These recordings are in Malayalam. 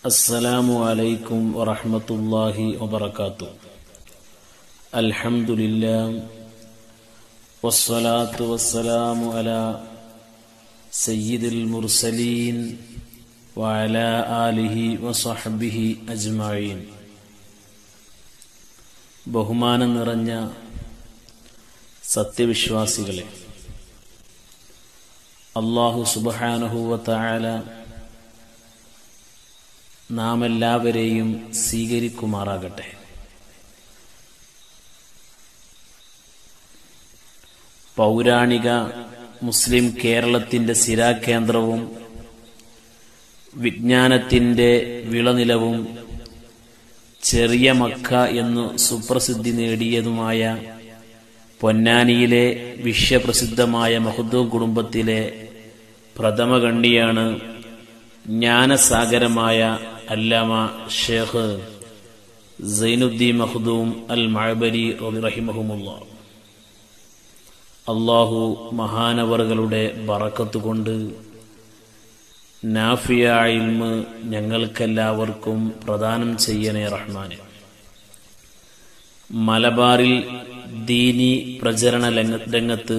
السلام عليكم ورحمة الله وبركاته الحمد لله والصلاة والسلام على سيد المرسلين وعلى آله وصحبه أجمعين ബഹുമാനം നിറഞ്ഞ സത്യവിശ്വാസികളെ അള്ളാഹു സുബഹാനഹുവത്തായാല നാം എല്ലാവരെയും സ്വീകരിക്കുമാറാകട്ടെ പൗരാണിക മുസ്ലിം കേരളത്തിന്റെ സിരാകേന്ദ്രവും വിജ്ഞാനത്തിന്റെ വിളനിലവും ചെറിയ മക്ക എന്നു സുപ്രസിദ്ധി നേടിയതുമായ പൊന്നാനിയിലെ വിശ്വപ്രസിദ്ധമായ മഹദൂം കുടുംബത്തിലെ പ്രഥമകണ്ണിയാണ് ജ്ഞാനസാഗരമായ അല്ലാമ ഷേഖ് സൈനുദ്ദീൻ മഹദൂം അൽ മഴബരി റഹിമഹുമുള്ള അള്ളാഹു മഹാനവറുകളുടെ ബറക്കത്ത് കൊണ്ട് നാഫിയ ഇൽമ് ഞങ്ങൾക്കെല്ലാവർക്കും പ്രദാനം ചെയ്യണേ റഹ്മാനെ മലബാറിൽ ദീനി പ്രചരണ രംഗത്ത്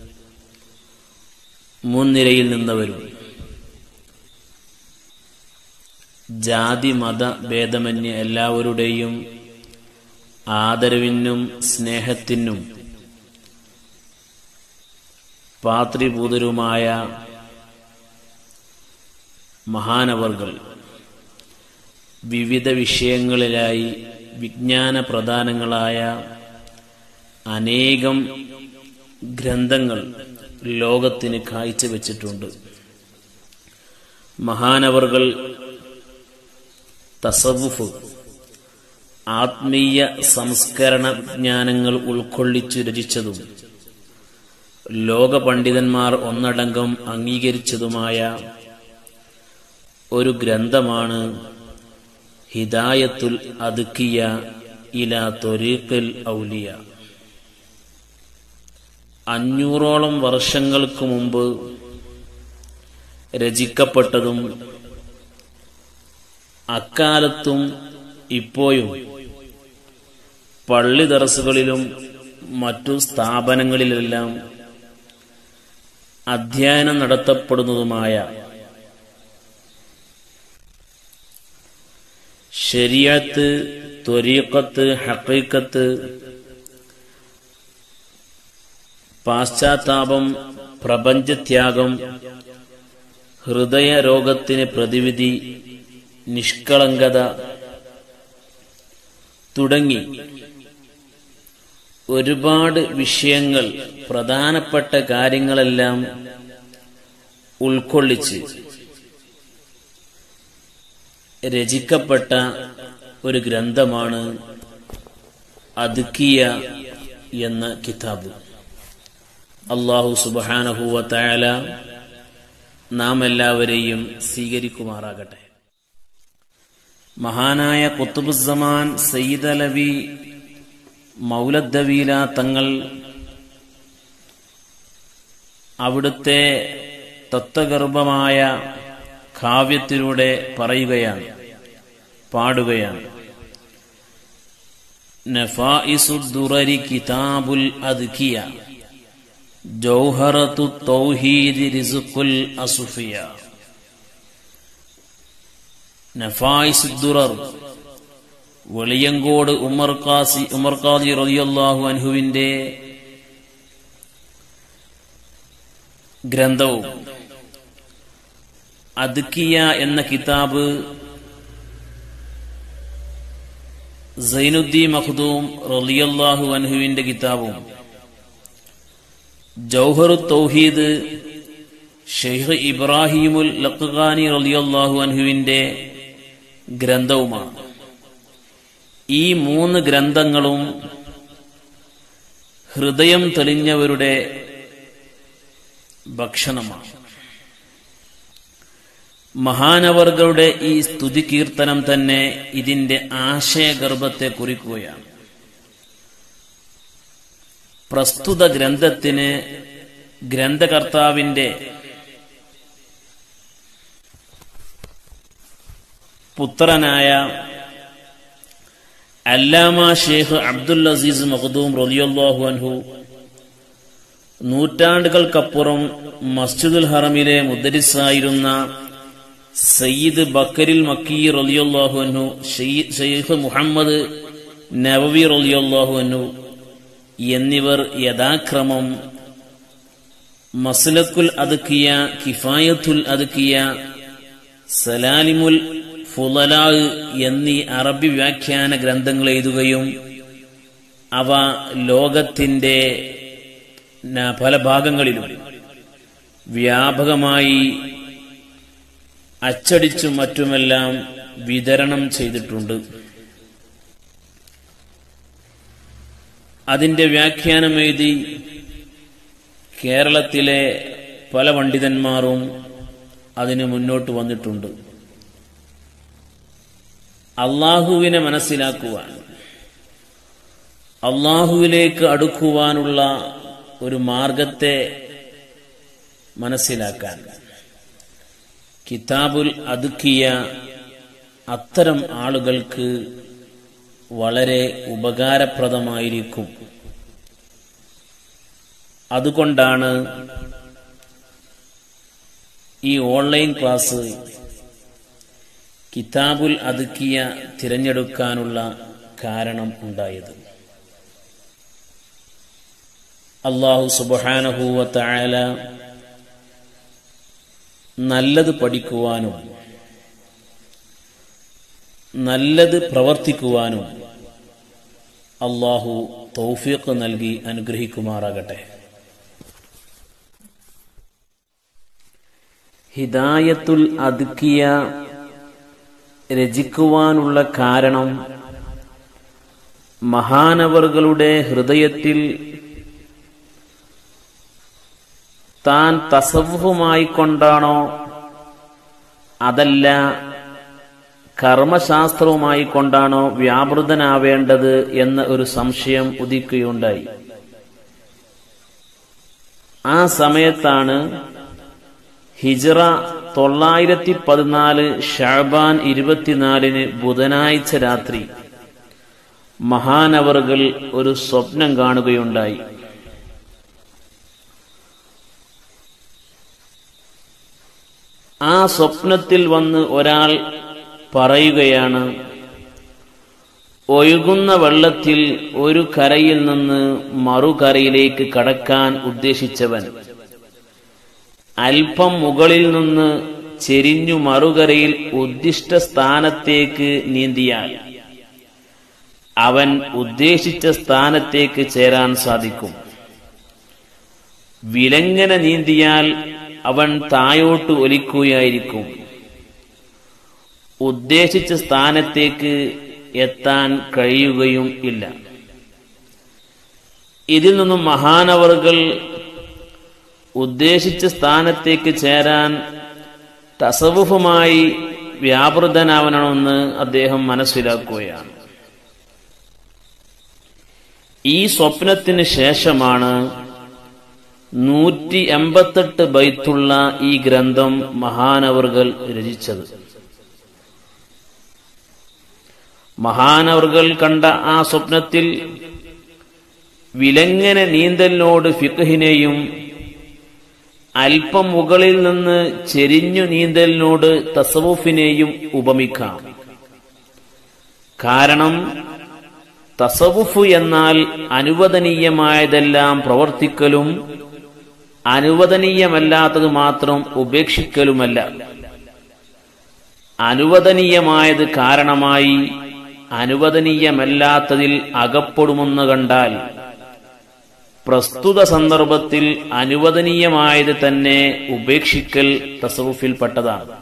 മുൻനിരയിൽ നിന്നവരും ജാതി മത ഭേദമന്യ എല്ലാവരുടെയും ആദരവിനും സ്നേഹത്തിനും പാത്രിഭൂതരുമായ മഹാനവർകൾ വിവിധ വിഷയങ്ങളിലായി വിജ്ഞാന പ്രധാനങ്ങളായ അനേകം ഗ്രന്ഥങ്ങൾ ലോകത്തിന് കാഴ്ചവെച്ചിട്ടുണ്ട് മഹാനവർകൾ തസവുഫ് ആത്മീയ സംസ്കരണ വിജ്ഞാനങ്ങൾ ഉൾക്കൊള്ളിച്ചു രചിച്ചതും ലോക പണ്ഡിതന്മാർ ഒന്നടങ്കം അംഗീകരിച്ചതുമായ ഒരു ഗ്രന്ഥമാണ് ഹിദായത്തുൽ അതുക്കിയ ഇല തൊരീഖൽ ഔലിയ അഞ്ഞൂറോളം വർഷങ്ങൾക്ക് മുമ്പ് രചിക്കപ്പെട്ടതും അക്കാലത്തും ഇപ്പോഴും പള്ളി ദറസുകളിലും മറ്റു സ്ഥാപനങ്ങളിലെല്ലാം അധ്യയനം നടത്തപ്പെടുന്നതുമായ ശരിയത്ത് ത്വരീക്കത്ത് ഹക്കീക്കത്ത് പാശ്ചാത്താപം പ്രപഞ്ചത്യാഗം ഹൃദയരോഗത്തിന് പ്രതിവിധി നിഷ്കളങ്കത തുടങ്ങി ഒരുപാട് വിഷയങ്ങൾ പ്രധാനപ്പെട്ട കാര്യങ്ങളെല്ലാം ഉൾക്കൊള്ളിച്ച് രചിക്കപ്പെട്ട ഒരു ഗ്രന്ഥമാണ് അതുക്കിയ എന്ന കിതാബ് അള്ളാഹു സുബാനഹുവ തയാല നാം എല്ലാവരെയും സ്വീകരിക്കുമാറാകട്ടെ മഹാനായ കുത്തുബുസമാൻ സയ്യിദ് അലവി മൗലദ്ദവീല തങ്ങൾ അവിടുത്തെ തത്വഗർഭമായ കാവ്യത്തിലൂടെ പറയുകയാണ് പാടുകയാണ് നഫായിസുദ്ദുറരി കിതാബുൽ അദ്കിയ ജൗഹറത്തു തൗഹീദ് റിസുഖുൽ അസുഫിയ നഫായിസുദ്ദുറർ വെളിയങ്കോട് ഉമർ ഖാസി ഉമർ ഖാദി റളിയല്ലാഹു അൻഹുവിന്റെ ഗ്രന്ഥവും അദ്കിയ എന്ന കിതാബ് സൈനുദ്ദീൻ മഖ്ദൂം റളിയല്ലാഹു അൻഹുവിന്റെ കിതാബും ജൗഹറു തൗഹീദ് ഷെയ്ഖ് ഇബ്രാഹിമുൽ ലഖ്ഖാനി റളിയല്ലാഹു അൻഹുവിന്റെ ഗ്രന്ഥവുമാണ് ഈ മൂന്ന് ഗ്രന്ഥങ്ങളും ഹൃദയം തെളിഞ്ഞവരുടെ ഭക്ഷണമാണ് മഹാനവർകളുടെ ഈ സ്തുതി കീർത്തനം തന്നെ ഇതിന്റെ ആശയഗർഭത്തെ കുറിക്കുകയാണ് പ്രസ്തുത ഗ്രന്ഥത്തിന് ഗ്രന്ഥകർത്താവിന്റെ പുത്രനായ അല്ലാമ ഷേഖ് അബ്ദുൽ അസീസ് മഖദൂം റലിയല്ലാഹു അൻഹു നൂറ്റാണ്ടുകൾക്കപ്പുറം മസ്ജിദുൽ ഹറമിലെ മുദ്രിസായിരുന്ന സയ്യിദ് ബക്കരിൽ മക്കി റലിയല്ലാഹു അൻഹു ഷെയ്ഖ് മുഹമ്മദ് നവവി റലിയല്ലാഹു അൻഹു എന്നിവർ യഥാക്രമം മസ്ലക്കുൽ അതുക്കിയ കിഫായത്തുൽ അതുക്കിയ സലാലിമുൽ ഫുലലാ എന്നീ അറബി വ്യാഖ്യാന ഗ്രന്ഥങ്ങൾ എഴുതുകയും അവ ലോകത്തിന്റെ പല ഭാഗങ്ങളിലും വ്യാപകമായി അച്ചടിച്ചും മറ്റുമെല്ലാം വിതരണം ചെയ്തിട്ടുണ്ട് അതിന്റെ വ്യാഖ്യാനം എഴുതി കേരളത്തിലെ പല പണ്ഡിതന്മാരും അതിന് മുന്നോട്ട് വന്നിട്ടുണ്ട് അള്ളാഹുവിനെ മനസ്സിലാക്കുവാൻ അള്ളാഹുവിലേക്ക് അടുക്കുവാനുള്ള ഒരു മാർഗത്തെ മനസ്സിലാക്കാൻ കിതാബുൽ അതുക്കിയ അത്തരം ആളുകൾക്ക് വളരെ ഉപകാരപ്രദമായിരിക്കും അതുകൊണ്ടാണ് ഈ ഓൺലൈൻ ക്ലാസ് കിതാബുൽ അതുക്കിയ തിരഞ്ഞെടുക്കാനുള്ള കാരണം ഉണ്ടായത് അള്ളാഹു സുബാനഹൂവത്തായാല നല്ലത് പഠിക്കുവാനും നല്ലത് പ്രവർത്തിക്കുവാനും അള്ളാഹു തൗഫീഖ് നൽകി അനുഗ്രഹിക്കുമാറാകട്ടെ ഹിദായത്തുൽ അതുക്കിയ രചിക്കുവാനുള്ള കാരണം മഹാനവറുകളുടെ ഹൃദയത്തിൽ താൻ തസവുമായി കൊണ്ടാണോ അതല്ല കർമ്മശാസ്ത്രവുമായി കൊണ്ടാണോ വ്യാപൃതനാവേണ്ടത് എന്ന ഒരു സംശയം ഉദിക്കുകയുണ്ടായി ആ സമയത്താണ് ഹിജറ തൊള്ളായിരത്തി പതിനാല് ഷാബാൻ ഇരുപത്തിനാലിന് ബുധനാഴ്ച രാത്രി മഹാനവറുകൾ ഒരു സ്വപ്നം കാണുകയുണ്ടായി ആ സ്വപ്നത്തിൽ വന്ന് ഒരാൾ പറയുകയാണ് ഒഴുകുന്ന വെള്ളത്തിൽ ഒരു കരയിൽ നിന്ന് മറുകരയിലേക്ക് കടക്കാൻ ഉദ്ദേശിച്ചവൻ അല്പം മുകളിൽ നിന്ന് ചെരിഞ്ഞു മറുകരയിൽ ഉദ്ദിഷ്ട സ്ഥാനത്തേക്ക് നീന്തിയാൽ അവൻ ഉദ്ദേശിച്ച സ്ഥാനത്തേക്ക് ചേരാൻ സാധിക്കും വിലങ്ങനെ നീന്തിയാൽ അവൻ തായോട്ട് ഒലിക്കുകയായിരിക്കും ഉദ്ദേശിച്ച സ്ഥാനത്തേക്ക് എത്താൻ കഴിയുകയും ഇല്ല ഇതിൽ നിന്നും മഹാനവറുകൾ ഉദ്ദേശിച്ച സ്ഥാനത്തേക്ക് ചേരാൻ തസവുഫുമായി വ്യാപൃതനാവണമെന്ന് അദ്ദേഹം മനസ്സിലാക്കുകയാണ് ഈ സ്വപ്നത്തിന് ശേഷമാണ് നൂറ്റി എൺപത്തെട്ട് ബൈത്തുള്ള ഈ ഗ്രന്ഥം മഹാനവറുകൾ രചിച്ചത് മഹാനവറുകൾ കണ്ട ആ സ്വപ്നത്തിൽ വിലങ്ങനെ നീന്തലിനോട് ഫിഖഹിനെയും അല്പം മുകളിൽ നിന്ന് ചെരിഞ്ഞു നീന്തലിനോട് തസവുഫിനെയും ഉപമിക്കാം കാരണം തസവുഫ് എന്നാൽ അനുവദനീയമായതെല്ലാം പ്രവർത്തിക്കലും അനുവദനീയമല്ലാത്തത് മാത്രം ഉപേക്ഷിക്കലുമല്ല അനുവദനീയമായത് കാരണമായി അനുവദനീയമല്ലാത്തതിൽ അകപ്പെടുമെന്ന് കണ്ടാൽ പ്രസ്തുത സന്ദർഭത്തിൽ അനുവദനീയമായത് തന്നെ ഉപേക്ഷിക്കൽ തസവുഫിൽപ്പെട്ടതാണ്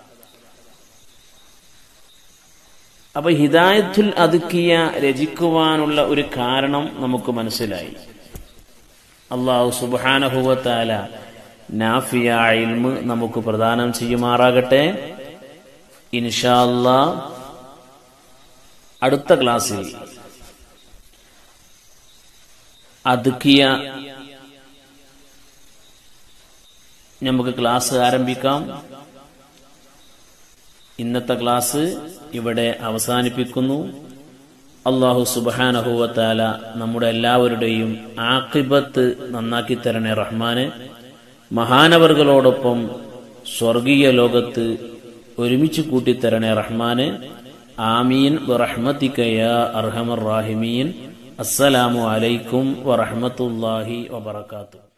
അപ്പൊ ഹിദായത്തുൽ അതുക്കിയ രചിക്കുവാനുള്ള ഒരു കാരണം നമുക്ക് മനസ്സിലായി അള്ളാഹു സുബാനഹുവത്താല നാഫിയ ഇൽമ് നമുക്ക് പ്രദാനം ചെയ്യുമാറാകട്ടെ ഇൻഷാല്ലാ അടുത്ത ക്ലാസ്സിൽ അതുക്കിയ നമുക്ക് ക്ലാസ് ആരംഭിക്കാം ഇന്നത്തെ ക്ലാസ് ഇവിടെ അവസാനിപ്പിക്കുന്നു അള്ളാഹു സുബാനഹുവത്താല നമ്മുടെ എല്ലാവരുടെയും ആക്കിബത്ത് നന്നാക്കി തരണേ റഹ്മാന് മഹാനവറുകളോടൊപ്പം സ്വർഗീയ ലോകത്ത് ഒരുമിച്ച് കൂട്ടിത്തരണേ റഹ്മാന് ആമീൻ വറഹ്മത്തിക്കയ അർഹമർ റാഹിമീൻ അസ്സലാമു അലൈക്കും വറഹ്മത്തുള്ളാഹി വബറകാതുഹു